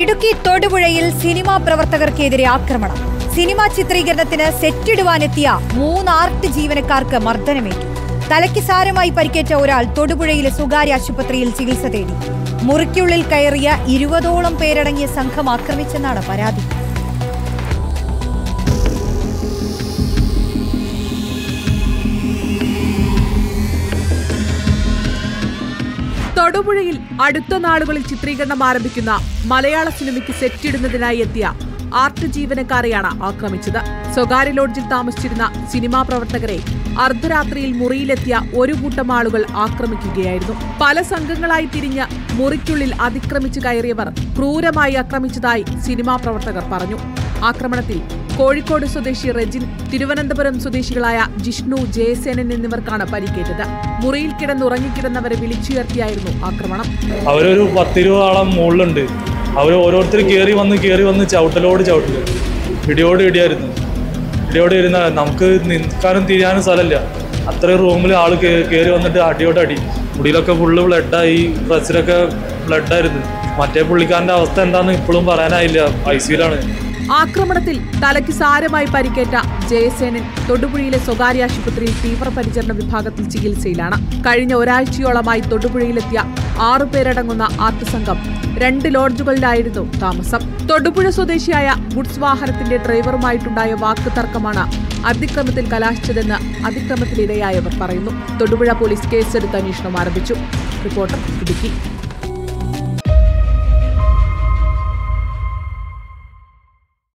ഇടുക്കി തൊടുപുഴയിൽ സിനിമാ പ്രവർത്തകർക്കെതിരെ ആക്രമണം സിനിമാ ചിത്രീകരണത്തിന് സെറ്റിടുവാനെത്തിയ മൂന്ന് ആർട്ട് ജീവനക്കാർക്ക് മർദ്ദനമേറ്റു തലയ്ക്ക് സാരമായി പരിക്കേറ്റ ഒരാൾ തൊടുപുഴയിലെ സ്വകാര്യ ആശുപത്രിയിൽ ചികിത്സ തേടി മുറിക്കുള്ളിൽ കയറിയ ഇരുപതോളം പേരടങ്ങിയ സംഘം ആക്രമിച്ചെന്നാണ് പരാതി തൊടുപുഴയിൽ അടുത്ത നാളുകളിൽ ചിത്രീകരണം ആരംഭിക്കുന്ന മലയാള സിനിമയ്ക്ക് സെറ്റിടുന്നതിനായി എത്തിയ ആർട്ട് ജീവനക്കാരെയാണ് ആക്രമിച്ചത് സ്വകാര്യ ലോഡ്ജിൽ താമസിച്ചിരുന്ന സിനിമാ പ്രവർത്തകരെ അർദ്ധരാത്രിയിൽ മുറിയിലെത്തിയ ഒരു കൂട്ടം ആളുകൾ ആക്രമിക്കുകയായിരുന്നു പല സംഘങ്ങളായി തിരിഞ്ഞ് മുറിക്കുള്ളിൽ അതിക്രമിച്ചു കയറിയവർ ക്രൂരമായി ആക്രമിച്ചതായി സിനിമാ പ്രവർത്തകർ പറഞ്ഞു ആക്രമണത്തിൽ കോഴിക്കോട് സ്വദേശി റെജിൻ തിരുവനന്തപുരം സ്വദേശികളായ ജിഷ്ണു ജയസേനൻ എന്നിവർക്കാണ് പരിക്കേറ്റത് മുറിയിൽ കിടന്നുറങ്ങിക്കിടന്നവരെ വിളിച്ചുയർത്തിയായിരുന്നു ആക്രമണം അവരൊരു പത്തിരുപതാളം മുകളിലുണ്ട് അവർ ഓരോരുത്തർ കയറി വന്ന് കയറി വന്ന് ചവിട്ടലോട് ചവിട്ടില് ഇടിയോട് ഇടിയായിരുന്നു ഇടിയോട് ഇരുന്ന നമുക്ക് നിൽക്കാനും തിരിയാനും സ്ഥലമില്ല അത്രയും റൂമിൽ ആൾ കയറി വന്നിട്ട് അടിയോട് അടി മുടിയിലൊക്കെ ഫുള്ള് ബ്ലഡായി ഡ്രസ്സിലൊക്കെ ബ്ലഡായിരുന്നു മറ്റേ പുള്ളിക്കാരൻ്റെ അവസ്ഥ എന്താണെന്ന് ഇപ്പോഴും പറയാനായില്ല ഐ സിയിലാണ് ആക്രമണത്തിൽ തലയ്ക്ക് സാരമായി പരിക്കേറ്റ ജയസേനൻ തൊടുപുഴയിലെ സ്വകാര്യ ആശുപത്രിയിൽ തീവ്രപരിചരണ വിഭാഗത്തിൽ ചികിത്സയിലാണ് കഴിഞ്ഞ ഒരാഴ്ചയോളമായി തൊടുപുഴയിലെത്തിയ ആറുപേരടങ്ങുന്ന ആർട്ട് സംഘം രണ്ട് ലോഡ്ജുകളിലായിരുന്നു താമസം തൊടുപുഴ സ്വദേശിയായ ഗുഡ്സ് വാഹനത്തിന്റെ ഡ്രൈവറുമായിട്ടുണ്ടായ വാക്ക് തർക്കമാണ് അതിക്രമത്തിൽ കലാശിച്ചതെന്ന് അതിക്രമത്തിനിരയായവർ പറയുന്നു തൊടുപുഴ പോലീസ് കേസെടുത്ത് അന്വേഷണം ആരംഭിച്ചു റിപ്പോർട്ടർ ഇടുക്കി